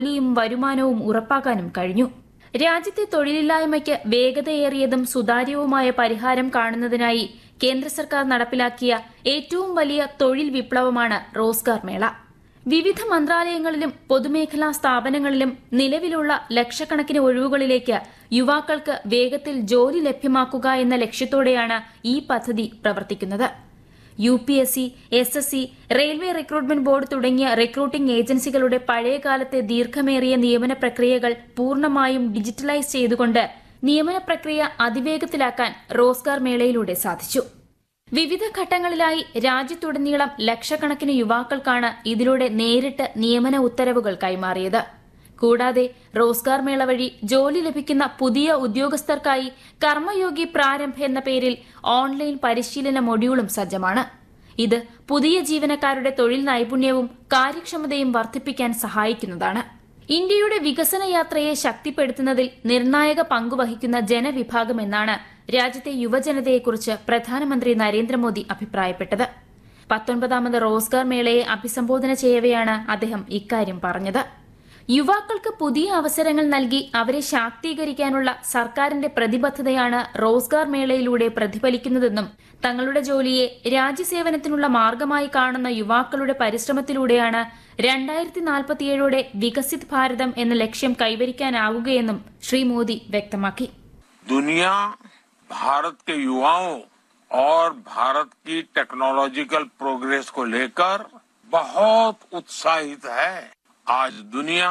ജോലിയും വരുമാനവും ഉറപ്പാക്കാനും കഴിഞ്ഞു രാജ്യത്തെ തൊഴിലില്ലായ്മയ്ക്ക് വേഗതയേറിയതും സുതാര്യവുമായ പരിഹാരം കാണുന്നതിനായി കേന്ദ്ര സർക്കാർ നടപ്പിലാക്കിയ ഏറ്റവും വലിയ തൊഴിൽ വിപ്ലവമാണ് റോസ്ഗാർ മേള വിവിധ മന്ത്രാലയങ്ങളിലും പൊതുമേഖലാ സ്ഥാപനങ്ങളിലും നിലവിലുള്ള ലക്ഷക്കണക്കിന് ഒഴിവുകളിലേക്ക് യുവാക്കൾക്ക് വേഗത്തിൽ ജോലി ലഭ്യമാക്കുക എന്ന ലക്ഷ്യത്തോടെയാണ് ഈ പദ്ധതി പ്രവർത്തിക്കുന്നത് U P S C S S C railway recruitment board തുടങ്ങിയ റിക്രൂട്ടിംഗ് ഏജൻസികളുടെ പഴയകാലത്തെ ദീർഘമേറിയ നിയമന പ്രക്രിയകൾ പൂർണ്ണമായും ഡിജിറ്റലൈസ് ചെയ്തുകൊണ്ട് നിയമന പ്രക്രിയ അതിവേഗത്തിലാക്കാൻ റോസ്ഗാർ മേളയിലൂടെ സാധിച്ചു വിവിധ ഘട്ടങ്ങളിലായി രാജ്യത്തുടനീളം ലക്ഷക്കണക്കിന് യുവാക്കൾക്കാണ് ഇതിലൂടെ നേരിട്ട് നിയമന ഉത്തരവുകൾ കൈമാറിയത് കൂടാതെ റോസ്ഗാർ മേള വഴി ജോലി ലഭിക്കുന്ന പുതിയ ഉദ്യോഗസ്ഥർക്കായി കർമ്മയോഗി പ്രാരംഭ് എന്ന പേരിൽ ഓൺലൈൻ പരിശീലന മൊഡ്യൂളും സജ്ജമാണ് ഇത് പുതിയ ജീവനക്കാരുടെ തൊഴിൽ നൈപുണ്യവും കാര്യക്ഷമതയും വർദ്ധിപ്പിക്കാൻ സഹായിക്കുന്നതാണ് ഇന്ത്യയുടെ വികസന യാത്രയെ ശക്തിപ്പെടുത്തുന്നതിൽ നിർണായക പങ്കുവഹിക്കുന്ന ജനവിഭാഗം എന്നാണ് രാജ്യത്തെ യുവജനതയെക്കുറിച്ച് പ്രധാനമന്ത്രി നരേന്ദ്രമോദി അഭിപ്രായപ്പെട്ടത് പത്തൊൻപതാമത് റോസ്ഗാർ മേളയെ അഭിസംബോധന ചെയ്യവെയാണ് അദ്ദേഹം ഇക്കാര്യം പറഞ്ഞത് യുവാക്കൾക്ക് പുതിയ അവസരങ്ങൾ നൽകി അവരെ ശാക്തീകരിക്കാനുള്ള സർക്കാരിന്റെ പ്രതിബദ്ധതയാണ് റോസ്ഗാർ മേളയിലൂടെ പ്രതിഫലിക്കുന്നതെന്നും തങ്ങളുടെ ജോലിയെ രാജ്യസേവനത്തിനുള്ള മാർഗമായി കാണുന്ന യുവാക്കളുടെ പരിശ്രമത്തിലൂടെയാണ് രണ്ടായിരത്തി നാൽപ്പത്തിയേഴോടെ വികസിത് ഭാരതം എന്ന ലക്ഷ്യം കൈവരിക്കാനാവുകയെന്നും ശ്രീ മോദി വ്യക്തമാക്കി दुनिया भारत के युवाओं और भारत की टेक्नोलॉजिकल प्रोग्रेस को लेकर बहुत उत्साहित है आज दुनिया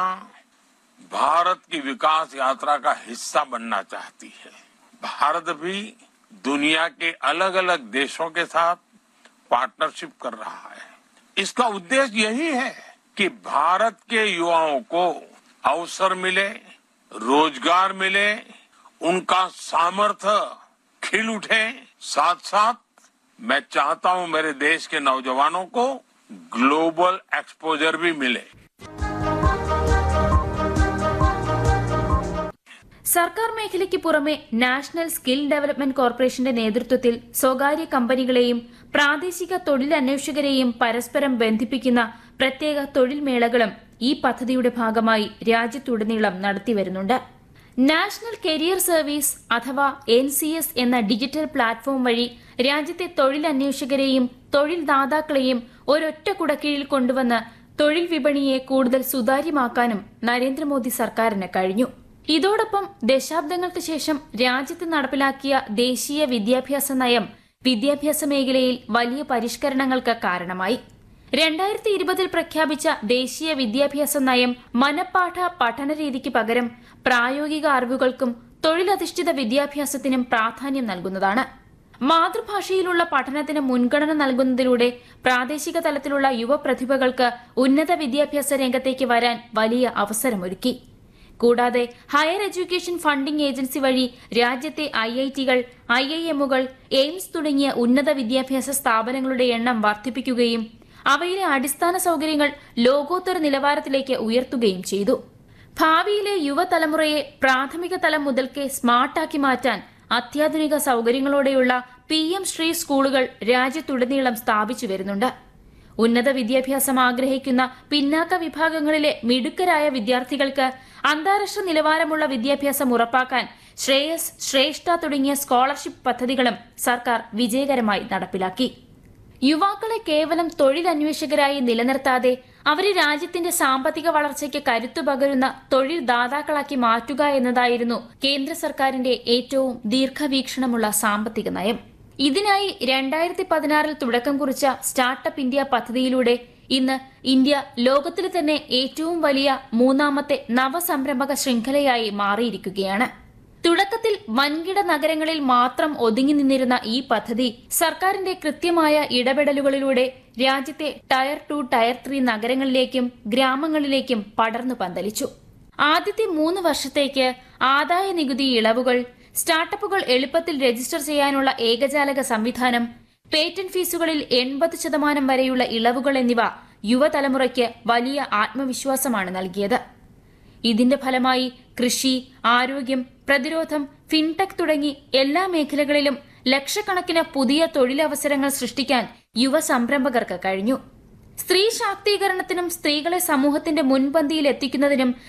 भारत की विकास यात्रा का हिस्सा बनना चाहती है भारत भी दुनिया के अलग अलग देशों के साथ पार्टनरशिप कर रहा है इसका उद्देश्य यही है कि भारत के युवाओं को अवसर मिले रोजगार मिले उनका सामर्थ्य खिल उठे साथ साथ मैं चाहता हूं मेरे देश के नौजवानों को ग्लोबल एक्सपोजर भी मिले സർക്കാർ മേഖലയ്ക്ക് പുറമെ നാഷണൽ സ്കിൽ ഡെവലപ്മെന്റ് കോർപ്പറേഷന്റെ നേതൃത്വത്തിൽ സ്വകാര്യ കമ്പനികളെയും പ്രാദേശിക തൊഴിലന്വേഷകരെയും പരസ്പരം ബന്ധിപ്പിക്കുന്ന പ്രത്യേക തൊഴിൽ മേളകളും ഈ പദ്ധതിയുടെ ഭാഗമായി രാജ്യത്തുടനീളം നടത്തിവരുന്നുണ്ട് നാഷണൽ കരിയർ സർവീസ് അഥവാ എൻ സി എസ് എന്ന ഡിജിറ്റൽ പ്ലാറ്റ്ഫോം വഴി രാജ്യത്തെ തൊഴിലന്വേഷകരെയും തൊഴിൽ ദാതാക്കളെയും ഒരൊറ്റ കുടക്കീഴിൽ കൊണ്ടുവന്ന് തൊഴിൽ വിപണിയെ കൂടുതൽ സുതാര്യമാക്കാനും നരേന്ദ്രമോദി സർക്കാരിന് കഴിഞ്ഞു ഇതോടൊപ്പം ദശാബ്ദങ്ങൾക്ക് ശേഷം രാജ്യത്ത് നടപ്പിലാക്കിയ ദേശീയ വിദ്യാഭ്യാസ നയം വിദ്യാഭ്യാസ മേഖലയിൽ വലിയ പരിഷ്കരണങ്ങൾക്ക് കാരണമായി രണ്ടായിരത്തി ഇരുപതിൽ പ്രഖ്യാപിച്ച ദേശീയ വിദ്യാഭ്യാസ നയം മനപ്പാഠ പഠനരീതിക്ക് പകരം പ്രായോഗിക അറിവുകൾക്കും തൊഴിലധിഷ്ഠിത വിദ്യാഭ്യാസത്തിനും പ്രാധാന്യം നൽകുന്നതാണ് മാതൃഭാഷയിലുള്ള പഠനത്തിന് മുൻഗണന നൽകുന്നതിലൂടെ പ്രാദേശിക തലത്തിലുള്ള യുവപ്രതിഭകൾക്ക് ഉന്നത വിദ്യാഭ്യാസ രംഗത്തേക്ക് വരാൻ വലിയ അവസരമൊരുക്കി കൂടാതെ ഹയർ എഡ്യൂക്കേഷൻ ഫണ്ടിംഗ് ഏജൻസി വഴി രാജ്യത്തെ ഐ ഐ ടികൾ ഐ ഐ എമ്മുകൾ എയിംസ് തുടങ്ങിയ ഉന്നത വിദ്യാഭ്യാസ സ്ഥാപനങ്ങളുടെ എണ്ണം വർദ്ധിപ്പിക്കുകയും അവയിലെ അടിസ്ഥാന സൗകര്യങ്ങൾ ലോകോത്തര നിലവാരത്തിലേക്ക് ഉയർത്തുകയും ചെയ്തു ഭാവിയിലെ യുവതലമുറയെ പ്രാഥമിക തലം മുതൽക്കേ സ്മാർട്ടാക്കി മാറ്റാൻ അത്യാധുനിക സൗകര്യങ്ങളോടെയുള്ള പി എം ശ്രീ സ്കൂളുകൾ രാജ്യത്തുടനീളം സ്ഥാപിച്ചു വരുന്നുണ്ട് ഉന്നത വിദ്യാഭ്യാസം ആഗ്രഹിക്കുന്ന പിന്നാക്ക വിഭാഗങ്ങളിലെ മിടുക്കരായ വിദ്യാർത്ഥികൾക്ക് അന്താരാഷ്ട്ര നിലവാരമുള്ള വിദ്യാഭ്യാസം ഉറപ്പാക്കാൻ ശ്രേയസ് ശ്രേഷ്ഠ തുടങ്ങിയ സ്കോളർഷിപ്പ് പദ്ധതികളും സർക്കാർ വിജയകരമായി നടപ്പിലാക്കി യുവാക്കളെ കേവലം തൊഴിലന്വേഷകരായി നിലനിർത്താതെ അവരെ രാജ്യത്തിന്റെ സാമ്പത്തിക വളർച്ചയ്ക്ക് കരുത്തു പകരുന്ന തൊഴിൽ ദാതാക്കളാക്കി മാറ്റുക എന്നതായിരുന്നു കേന്ദ്ര സർക്കാരിന്റെ ഏറ്റവും ദീർഘവീക്ഷണമുള്ള സാമ്പത്തിക നയം ഇതിനായി രണ്ടായിരത്തി പതിനാറിൽ തുടക്കം കുറിച്ച സ്റ്റാർട്ടപ്പ് ഇന്ത്യ പദ്ധതിയിലൂടെ ഇന്ന് ഇന്ത്യ ലോകത്തിലെ തന്നെ ഏറ്റവും വലിയ മൂന്നാമത്തെ നവസംരംഭക ശൃംഖലയായി മാറിയിരിക്കുകയാണ് തുടക്കത്തിൽ വൻകിട നഗരങ്ങളിൽ മാത്രം ഒതുങ്ങി നിന്നിരുന്ന ഈ പദ്ധതി സർക്കാരിന്റെ കൃത്യമായ ഇടപെടലുകളിലൂടെ രാജ്യത്തെ ടയർ ടു ടയർ ത്രീ നഗരങ്ങളിലേക്കും ഗ്രാമങ്ങളിലേക്കും പടർന്നു പന്തലിച്ചു ആദ്യത്തെ മൂന്ന് വർഷത്തേക്ക് ആദായ നികുതി ഇളവുകൾ സ്റ്റാർട്ടപ്പുകൾ എളുപ്പത്തിൽ രജിസ്റ്റർ ചെയ്യാനുള്ള ഏകജാലക സംവിധാനം പേറ്റന്റ് ഫീസുകളിൽ എൺപത് ശതമാനം വരെയുള്ള ഇളവുകൾ എന്നിവ യുവതലമുറയ്ക്ക് വലിയ ആത്മവിശ്വാസമാണ് നൽകിയത് ഇതിന്റെ ഫലമായി കൃഷി ആരോഗ്യം പ്രതിരോധം ഫിൻടെക് തുടങ്ങി എല്ലാ മേഖലകളിലും ലക്ഷക്കണക്കിന് പുതിയ തൊഴിലവസരങ്ങൾ സൃഷ്ടിക്കാൻ യുവ സംരംഭകർക്ക് കഴിഞ്ഞു സ്ത്രീ ശാക്തീകരണത്തിനും സ്ത്രീകളെ സമൂഹത്തിന്റെ മുൻപന്തിയിൽ എത്തിക്കുന്നതിനും